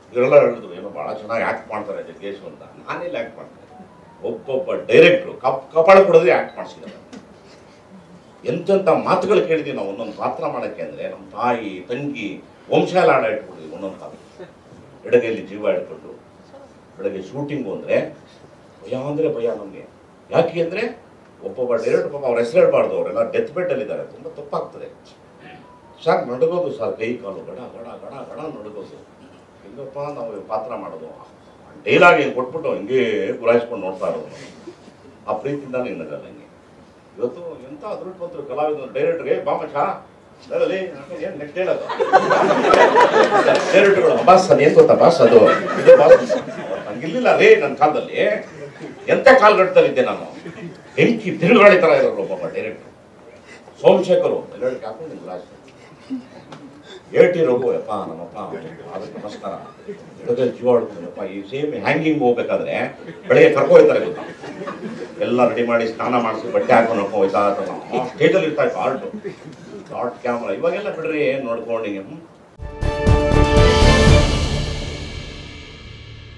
ಇವರೆಲ್ಲ ಹೇಳಿದ್ರು ಏನೋ ಭಾಳ ಚೆನ್ನಾಗಿ ಆ್ಯಕ್ಟ್ ಮಾಡ್ತಾರೆ ಜಗ್ಗೇಶ್ ಅಂತ ನಾನೆಲ್ಲಿ ಆ್ಯಕ್ಟ್ ಮಾಡ್ತೇನೆ ಒಬ್ಬೊಬ್ಬ ಡೈರೆಕ್ಟ್ರು ಕಪ್ ಕಪಾಳ ಕೊಡೋದೇ ಆ್ಯಕ್ಟ್ ಮಾಡಿಸಿದ್ದಾರೆ ಎಂತೆಂಥ ಮಾತುಗಳು ಕೇಳಿದ್ವಿ ನಾವು ಒಂದೊಂದು ಪಾತ್ರ ಮಾಡೋಕ್ಕೆ ಅಂದರೆ ನಮ್ಮ ತಾಯಿ ತಂಗಿ ವಂಶ ಎಲ್ಲ ಆಡ ಇಟ್ಬಿಟ್ಟಿದ್ವಿ ಒಂದೊಂದು ಕಾಲ ಎಡಗೈಲಿ ಜೀವ ಇಟ್ಕೊಂಡು ಬೆಳಗ್ಗೆ ಶೂಟಿಂಗು ಅಂದರೆ ಭಯ ಅಂದರೆ ಭಯ ನಮಗೆ ಯಾಕೆ ಅಂದರೆ ಒಬ್ಬೊಬ್ಬ ಡೈರೆಕ್ಟ್ ಪಾಪ ಅವ್ರ ಹೆಸರು ಹೇಳ್ಬಾರ್ದು ಅವರೆಲ್ಲ ಡೆತ್ ಬೆಡ್ಡಲ್ಲಿದ್ದಾರೆ ತುಂಬ ತಪ್ಪಾಗ್ತದೆ ಸರ್ ನಡುಗೋದು ಸರ್ ಕೈ ಕಾಲು ಗಡ ಗಡ ಗಡ ಗಡ ನಡುಗೋದು ಹೆಂಗಪ್ಪ ನಾವು ಈ ಪಾತ್ರ ಮಾಡೋದು ಡೈಲಾಗ್ ಹಿಂಗೆ ಕೊಟ್ಬಿಟ್ಟು ಹಿಂಗೆ ಗುರಾಯಿಸ್ಕೊಂಡು ನೋಡ್ತಾ ಇರೋದು ಆ ಪ್ರೀತಿಯಿಂದ ನಿಂಗೆ ನಗಲ್ಲ ಹಿಂಗೆ ಇವತ್ತು ಎಂಥ ಅದೃಷ್ಟವಂತರು ಕಲಾವಿದರು ಡೈರೆಕ್ಟ್ರಿಗೆ ಬಾಮಚ ಏನು ನೆಕ್ಸ್ಟ್ ಹೇಳೋದು ಡೈರೆಕ್ಟ್ಗಳು ಬಾಸ್ ಅದು ಏನು ಗೊತ್ತಾ ಬಾಸ್ ಅದು ಇದು ಬಾಸ್ ಹಂಗಿರ್ಲಿಲ್ಲ ರೇ ನನ್ನ ಕಾಲದಲ್ಲಿ ಎಂಥ ಕಾಲ್ಗಟ್ಟದಲ್ಲಿದ್ದೆ ನಾನು ಬೆಂಕಿ ತಿರುಗಾಳಿ ಥರ ಇರೋರು ಒಬ್ಬೊಬ್ಬ ಡೈರೆಕ್ಟ್ರು ಸೋಮಶೇಖರು ಎಲ್ಲರೂ ಹಾಕೊಂಡು ನಿಮ್ಗೆ ರಾಜ್ ಏಟಿ ರಘು ಯಪ್ಪ ನಮ್ಮಪ್ಪ ಅದಕ್ಕೆ ನಮಸ್ಕಾರ ಹಿಡಿದಲ್ಲಿ ಜೀವ ಹೊಡ್ಕೊಂಡಪ್ಪ ಈ ಸೇಮ್ ಹ್ಯಾಂಗಿಂಗ್ ಹೋಗ್ಬೇಕಾದ್ರೆ ಬೆಳಗ್ಗೆ ಕರ್ಕೊ ಹೋಗ್ತಾರೆ ಗೊತ್ತಾ ಎಲ್ಲ ರೆಡಿ ಮಾಡಿ ಸ್ನಾನ ಮಾಡಿಸಿ ಬಟ್ಟೆ ಹಾಕೊಂಡು ಹೋಗ್ತಾ ಹೋಯ್ತಾ ಸ್ಟೇಜಲ್ಲಿ ಇರ್ತಾ ಇತ್ತು ಆರ್ಟು ಶಾರ್ಟ್ ಕ್ಯಾಮ್ರಾ ಇವಾಗೆಲ್ಲ ಬಿಡ್ರಿ ಏನು ನೋಡ್ಕೊಂಡು ಹಿಂಗೆ ಹ್ಮ್.